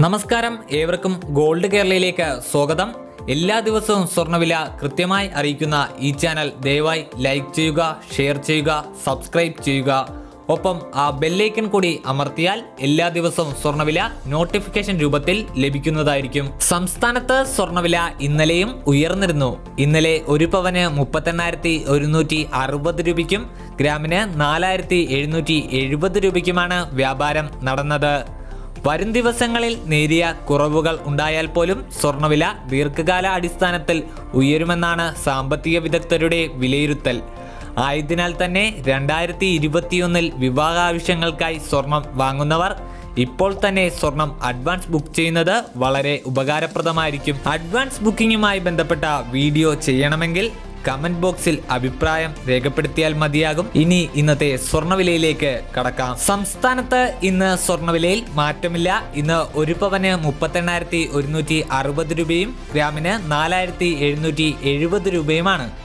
നമസ്കാരം ഏവർക്കും ഗോൾഡ് കേരളയിലേക്ക് സ്വാഗതം എല്ലാ ദിവസവും സ്വർണ്ണവില കൃത്യമായി അറിയിക്കുന്ന ഈ ചാനൽ ദയവായി ലൈക്ക് ചെയ്യുക ഷെയർ ചെയ്യുക സബ്സ്ക്രൈബ് ചെയ്യുക ഒപ്പം ആ ബെല്ലൈക്കൺ കൂടി അമർത്തിയാൽ എല്ലാ ദിവസവും സ്വർണ്ണവില നോട്ടിഫിക്കേഷൻ രൂപത്തിൽ ലഭിക്കുന്നതായിരിക്കും സംസ്ഥാനത്ത് സ്വർണ്ണവില ഇന്നലെയും ഉയർന്നിരുന്നു ഇന്നലെ ഒരു പവന് മുപ്പത്തെണ്ണായിരത്തി ഒരുന്നൂറ്റി അറുപത് രൂപയ്ക്കും ഗ്രാമിന് നാലായിരത്തി എഴുന്നൂറ്റി എഴുപത് രൂപയ്ക്കുമാണ് വ്യാപാരം നടന്നത് വരും ദിവസങ്ങളിൽ നേരിയ കുറവുകൾ ഉണ്ടായാൽ പോലും സ്വർണ്ണവില ദീർഘകാല അടിസ്ഥാനത്തിൽ ഉയരുമെന്നാണ് സാമ്പത്തിക വിദഗ്ധരുടെ വിലയിരുത്തൽ ആയതിനാൽ തന്നെ രണ്ടായിരത്തി ഇരുപത്തിയൊന്നിൽ വിവാഹ ആവശ്യങ്ങൾക്കായി സ്വർണം വാങ്ങുന്നവർ ഇപ്പോൾ തന്നെ സ്വർണം അഡ്വാൻസ് ബുക്ക് ചെയ്യുന്നത് വളരെ ഉപകാരപ്രദമായിരിക്കും അഡ്വാൻസ് ബുക്കിംഗുമായി ബന്ധപ്പെട്ട വീഡിയോ ചെയ്യണമെങ്കിൽ കമന്റ് ബോക്സിൽ അഭിപ്രായം രേഖപ്പെടുത്തിയാൽ മതിയാകും ഇനി ഇന്നത്തെ സ്വർണ്ണവിലയിലേക്ക് കടക്കാം സംസ്ഥാനത്ത് ഇന്ന് സ്വർണ്ണവിലയിൽ മാറ്റമില്ല ഇന്ന് ഒരു പവന് മുപ്പത്തെണ്ണായിരത്തി ഒരുന്നൂറ്റി അറുപത് രൂപയും ഗ്രാമിന് നാലായിരത്തി എഴുന്നൂറ്റി എഴുപത് രൂപയുമാണ്